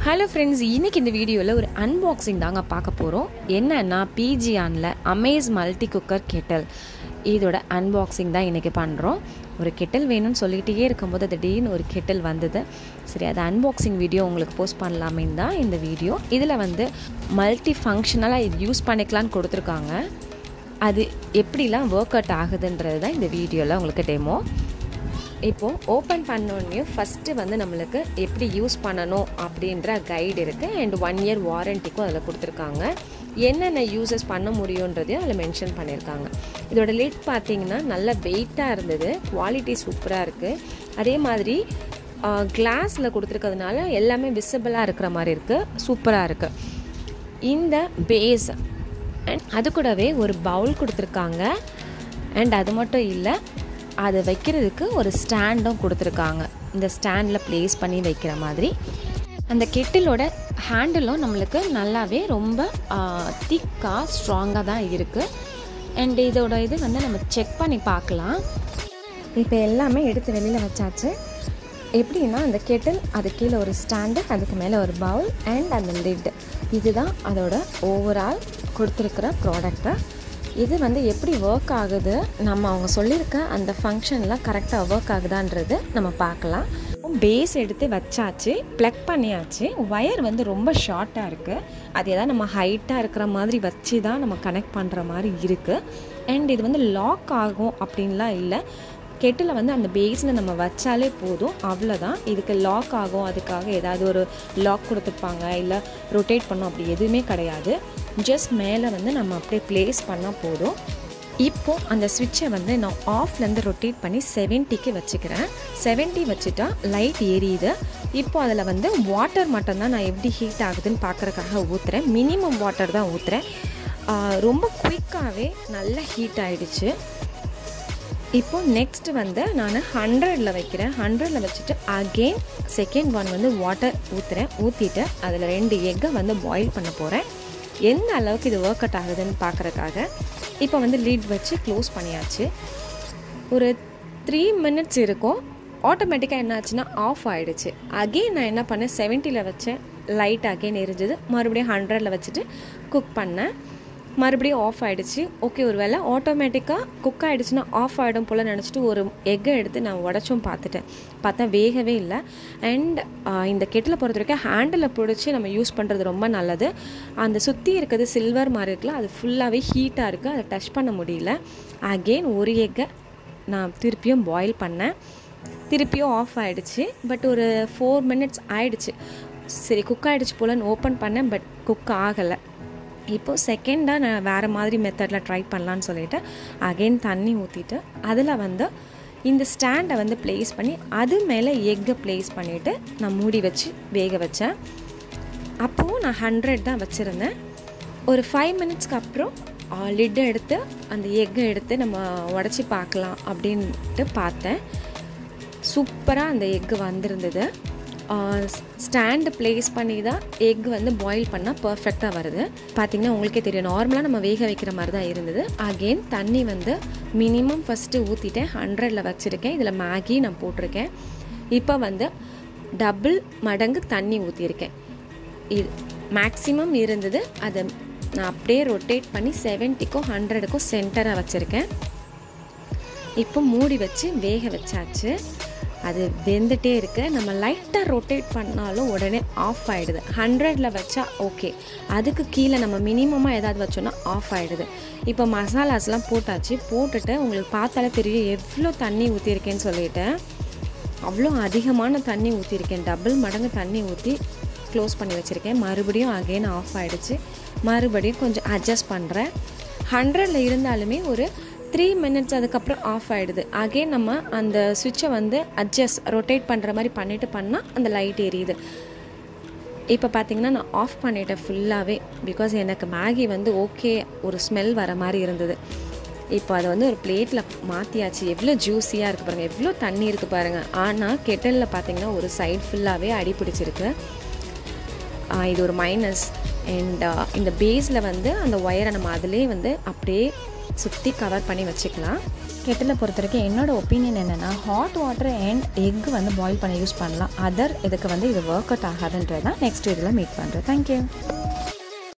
hello friends இன்னைக்கு இந்த வீடியோவில் ஒரு அன்பாக்சிங் தாங்க பார்க்க போகிறோம் என்னன்னா பிஜியானில் அமேஸ் மல்டி குக்கர் கெட்டல் இதோட அன்பாக்சிங் தான் இன்றைக்கி பண்ணுறோம் ஒரு கெட்டல் வேணும்னு சொல்லிகிட்டே இருக்கும்போது திடீர்னு ஒரு கெட்டல் வந்தது சரி அது அன்பாக்சிங் வீடியோ உங்களுக்கு போஸ்ட் பண்ணலாமே தான் இந்த வீடியோ இதில் வந்து மல்டி ஃபங்க்ஷனலாக இது யூஸ் பண்ணிக்கலான்னு கொடுத்துருக்காங்க அது எப்படிலாம் ஒர்க் அவுட் ஆகுதுன்றது தான் இந்த வீடியோவில் உங்களுக்கு டெமோ இப்போது ஓப்பன் பண்ணோடனே ஃபஸ்ட்டு வந்து நம்மளுக்கு எப்படி யூஸ் பண்ணணும் அப்படின்ற கைடு இருக்குது அண்ட் ஒன் இயர் வாரண்டிக்கும் அதில் கொடுத்துருக்காங்க என்னென்ன யூசஸ் பண்ண முடியுன்றதையும் அதில் மென்ஷன் பண்ணியிருக்காங்க இதோட லிட் பார்த்தீங்கன்னா நல்ல வெயிட்டாக இருந்தது குவாலிட்டி சூப்பராக இருக்குது அதே மாதிரி கிளாஸில் கொடுத்துருக்கிறதுனால எல்லாமே விசிபிளாக இருக்கிற மாதிரி இருக்குது சூப்பராக இருக்குது இந்த பேஸ் அண்ட் அது கூடவே ஒரு பவுல் கொடுத்துருக்காங்க அண்ட் அது மட்டும் இல்லை அதை வைக்கிறதுக்கு ஒரு ஸ்டாண்டும் கொடுத்துருக்காங்க இந்த ஸ்டாண்டில் ப்ளேஸ் பண்ணி வைக்கிற மாதிரி அந்த கெட்டிலோட ஹேண்டிலும் நம்மளுக்கு நல்லாவே ரொம்ப திக்காக ஸ்ட்ராங்காக தான் இருக்குது அண்ட் இதோட இது வந்து நம்ம செக் பண்ணி பார்க்கலாம் இப்போ எல்லாமே எடுத்து வெளியில் வச்சாச்சு எப்படின்னா அந்த கெட்டில் அது கீழே ஒரு ஸ்டாண்டு அதுக்கு மேலே ஒரு பவுல் அண்ட் அந்த லிட் இதுதான் அதோட ஓவரால் கொடுத்துருக்குற ப்ராடக்ட்டு இது வந்து எப்படி ஒர்க் ஆகுது நம்ம அவங்க சொல்லியிருக்க அந்த ஃபங்க்ஷனில் கரெக்டாக ஒர்க் ஆகுதான்றது நம்ம பார்க்கலாம் பேஸ் எடுத்து வச்சாச்சு ப்ளக் பண்ணியாச்சு ஒயர் வந்து ரொம்ப ஷார்ட்டாக இருக்குது அது எதாவது நம்ம ஹைட்டாக இருக்கிற மாதிரி வச்சு தான் நம்ம கனெக்ட் பண்ணுற மாதிரி இருக்குது அண்ட் இது வந்து லாக் ஆகும் அப்படின்லாம் இல்லை கெட்டில் வந்து அந்த பேஸில் நம்ம வச்சாலே போதும் அவ்வளோதான் இதுக்கு லாக் ஆகும் அதுக்காக ஏதாவது ஒரு லாக் கொடுத்துருப்பாங்க இல்லை ரொட்டேட் பண்ணும் அப்படி எதுவுமே கிடையாது ஜஸ்ட் மேலே வந்து நம்ம அப்படியே ப்ளேஸ் பண்ணால் போதும் இப்போது அந்த சுவிட்சை வந்து நான் ஆஃப்லேருந்து ரொட்டேட் பண்ணி செவன்ட்டிக்கு வச்சுக்கிறேன் செவன்ட்டி வச்சுட்டா லைட் எரியுது இப்போ அதில் வந்து வாட்டர் மட்டும்தான் நான் எப்படி ஹீட் ஆகுதுன்னு பார்க்குறக்காக ஊற்றுறேன் மினிமம் வாட்டர் தான் ஊற்றுறேன் ரொம்ப குயிக்காகவே நல்லா ஹீட் ஆகிடுச்சு இப்போ நெக்ஸ்ட் வந்து நான் ஹண்ட்ரடில் வைக்கிறேன் ஹண்ட்ரடில் வச்சுட்டு அகெயின் செகண்ட் ஒன் வந்து வாட்டர் ஊற்றுறேன் ஊற்றிட்டு அதில் ரெண்டு எக்கை வந்து பாயில் பண்ண போகிறேன் எந்த அளவுக்கு இது ஒர்க் அவுட் ஆகுதுன்னு பார்க்குறக்காக இப்போ வந்து லீட் வச்சு க்ளோஸ் பண்ணியாச்சு ஒரு த்ரீ மினிட்ஸ் இருக்கும் ஆட்டோமேட்டிக்காக என்ன ஆச்சுன்னா ஆஃப் ஆகிடுச்சு அகெயின் நான் என்ன பண்ணேன் செவன்ட்டியில் வச்சேன் லைட் அகெயின் எரிஞ்சது மறுபடியும் ஹண்ட்ரடில் வச்சுட்டு குக் பண்ணேன் மறுபடியும் ஆஃப் ஆகிடுச்சு ஓகே ஒரு வேளை ஆட்டோமேட்டிக்காக குக் ஆகிடுச்சுன்னா ஆஃப் ஆகிடும் போல் நினச்சிட்டு ஒரு எக்கை எடுத்து நான் உடச்சும் பார்த்துட்டேன் பார்த்தா வேகவே இல்லை அண்ட் இந்த கெட்டில் பொறுத்த வரைக்கும் ஹேண்டில் பிடிச்சி நம்ம யூஸ் பண்ணுறது ரொம்ப நல்லது அந்த சுற்றி இருக்கிறது சில்வர் மாதிரி இருக்குல்ல அது ஃபுல்லாகவே ஹீட்டாக இருக்குது அதை டச் பண்ண முடியல அகெயின் ஒரு எக்கை நான் திருப்பியும் பாயில் பண்ணேன் திருப்பியும் ஆஃப் ஆகிடுச்சு பட் ஒரு ஃபோர் மினிட்ஸ் ஆயிடுச்சு சரி குக் ஆகிடுச்சு போலன்னு ஓப்பன் பண்ணேன் பட் குக் ஆகலை இப்போது செகண்டாக நான் வேறு மாதிரி மெத்தடில் ட்ரை பண்ணலான்னு சொல்லிவிட்டு அகெயின் தண்ணி ஊற்றிட்டு அதில் வந்து இந்த ஸ்டாண்டை வந்து ப்ளேஸ் பண்ணி அது மேலே எக்கை ப்ளேஸ் பண்ணிவிட்டு நான் மூடி வச்சு வேக வச்சேன் அப்போது நான் ஹண்ட்ரட் தான் வச்சுருந்தேன் ஒரு ஃபைவ் மினிட்ஸ்க்கு அப்புறம் லிட்டை எடுத்து அந்த எக்கை எடுத்து நம்ம உடச்சி பார்க்கலாம் அப்படின்ட்டு பார்த்தேன் சூப்பராக அந்த எக்கு வந்திருந்தது ஸ்டாண்டு ப்ளேஸ் பண்ணி தான் எக் வந்து பாயில் பண்ணால் பர்ஃபெக்டாக வருது பார்த்திங்கன்னா உங்களுக்கே தெரியும் நார்மலாக நம்ம வேக வைக்கிற மாதிரி தான் இருந்தது அகெயின் தண்ணி வந்து மினிமம் ஃபஸ்ட்டு ஊற்றிட்டேன் ஹண்ட்ரடில் வச்சுருக்கேன் இதில் மேகி நான் போட்டிருக்கேன் இப்போ வந்து டபுள் மடங்கு தண்ணி ஊற்றிருக்கேன் இது மேக்ஸிமம் இருந்தது அதை நான் அப்படியே ரொட்டேட் பண்ணி செவன்ட்டிக்கும் ஹண்ட்ரடுக்கும் சென்டராக வச்சுருக்கேன் இப்போ மூடி வச்சு வேக வச்சாச்சு அது வெந்துட்டே இருக்கு நம்ம லைட்டாக ரொட்டேட் பண்ணாலும் உடனே ஆஃப் ஆகிடுது ஹண்ட்ரடில் வச்சா ஓகே அதுக்கு கீழே நம்ம மினிமமாக ஏதாவது வச்சோன்னா ஆஃப் ஆகிடுது இப்போ மசாலாஸ்லாம் போட்டாச்சு போட்டுட்டு உங்களுக்கு பார்த்தாலே தெரியும் எவ்வளோ தண்ணி ஊற்றிருக்கேன்னு சொல்லிட்டு அவ்வளோ அதிகமான தண்ணி ஊற்றிருக்கேன் டபுள் மடங்கு தண்ணி ஊற்றி க்ளோஸ் பண்ணி வச்சுருக்கேன் மறுபடியும் அகெயின் ஆஃப் ஆகிடுச்சு மறுபடியும் கொஞ்சம் அட்ஜஸ்ட் பண்ணுறேன் ஹண்ட்ரடில் இருந்தாலுமே ஒரு த்ரீ மினிட்ஸ் அதுக்கப்புறம் ஆஃப் ஆகிடுது அகெயின் நம்ம அந்த சுவிட்சை வந்து அட்ஜஸ்ட் ரொட்டேட் பண்ணுற மாதிரி பண்ணிவிட்டு பண்ணால் அந்த லைட் எரியுது இப்போ பார்த்தீங்கன்னா நான் ஆஃப் பண்ணிட்டேன் ஃபுல்லாகவே பிகாஸ் எனக்கு மேகி வந்து ஓகே ஒரு ஸ்மெல் வர மாதிரி இருந்தது இப்போ அதை வந்து ஒரு பிளேட்டில் மாற்றியாச்சு எவ்வளோ ஜூஸியாக இருக்குது பாருங்கள் எவ்வளோ தண்ணி இருக்குது பாருங்கள் ஆனால் கெட்டலில் பார்த்தீங்கன்னா ஒரு சைடு ஃபுல்லாகவே அடி பிடிச்சிருக்கு இது ஒரு மைனஸ் அண்ட் இந்த பேஸில் வந்து அந்த ஒயரை நம்ம அதிலே வந்து அப்படியே சுற்றி கவர் பண்ணி வச்சுக்கலாம் கெட்டிலை பொறுத்த வரைக்கும் என்னோட ஒப்பீனியன் என்னென்னா ஹாட் வாட்டர் அண்ட் எக் வந்து பாயில் பண்ணி யூஸ் பண்ணலாம் அதர் இதுக்கு வந்து இது ஒர்க் அவுட் ஆகாதுன்றது தான் நெக்ஸ்ட் இதில் மீட் பண்ணுறேன் தேங்க்யூ